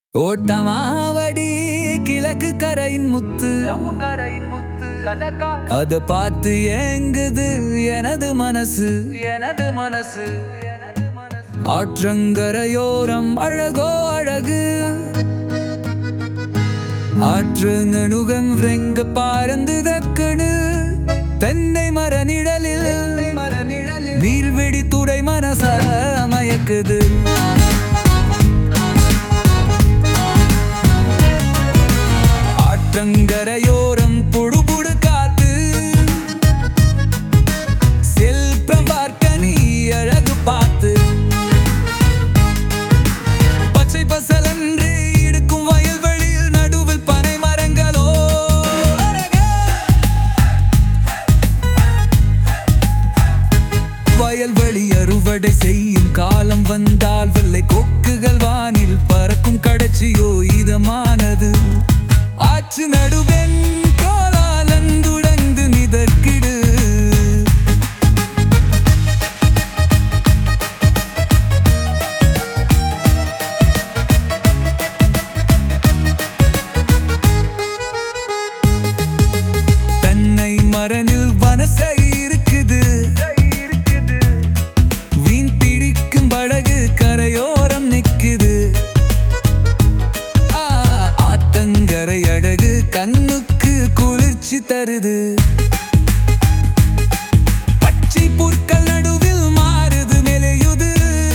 ஓட்டமாவடி கிழக்கு கரையின் முத்து அத பார்த்து ஏங்குது எனது மனசு எனது மனசு ஆற்றங்கரையோரம் அழகோ அழகு ஆற்று நணுகம் ரெங்க பாரந்து தக்கணு தென்னை மர நிழலில் நீர்வெடி துடை மனச மயக்குது ஆற்றங்கரையோரம் புடுபுடு காத்து செல்பம் பார்க்க நீ அழகு பார்த்து பச்சை பசலன்று இருக்கும் வயல்வெளியில் நடுவில் பனை மரங்களோ அழகே. வயல்வெளி அறுவடை செய்யும் காலம் வந்தால் வெள்ளை கொக்குகள் வானில் பறக்கும் கடைச்சியோ இதமானது ஆற்று நடுவென் கோலாலந்துடந்து மிதக்கிடு தென்னை மரனில் வனசை இருக்குது வீண் பிடிக்கும் படகு கரையோரம் நிக்குது ஆ, ஆத்தங்கரை அழகு கண்ணுக்கு குளிர்ச்சி தருது பச்சை புற்கள் நடுவில் மாறுது மெலையுது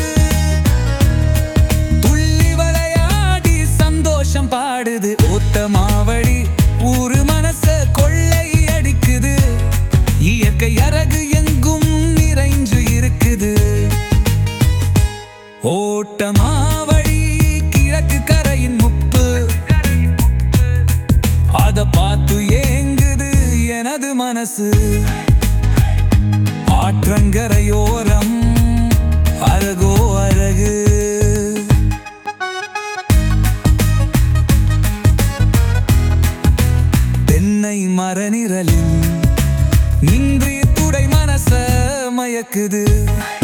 துள்ளி விளையாடி சந்தோஷம் பாடுது ஓட்டமாவடி ஊரு மனச கொள்ளை அடிக்குது இயற்கை அழகு எங்கும் நிறைஞ்சு இருக்குது ஓட்டமாவடி கிழக்கு கரையின் முப்பு அத பார்த்து ஏங்குது எனது மனசு ஆற்றங்கரையோரம் அழகோ அழகு தென்னை மரநிரலில் நின்று துடை மனச மயக்குது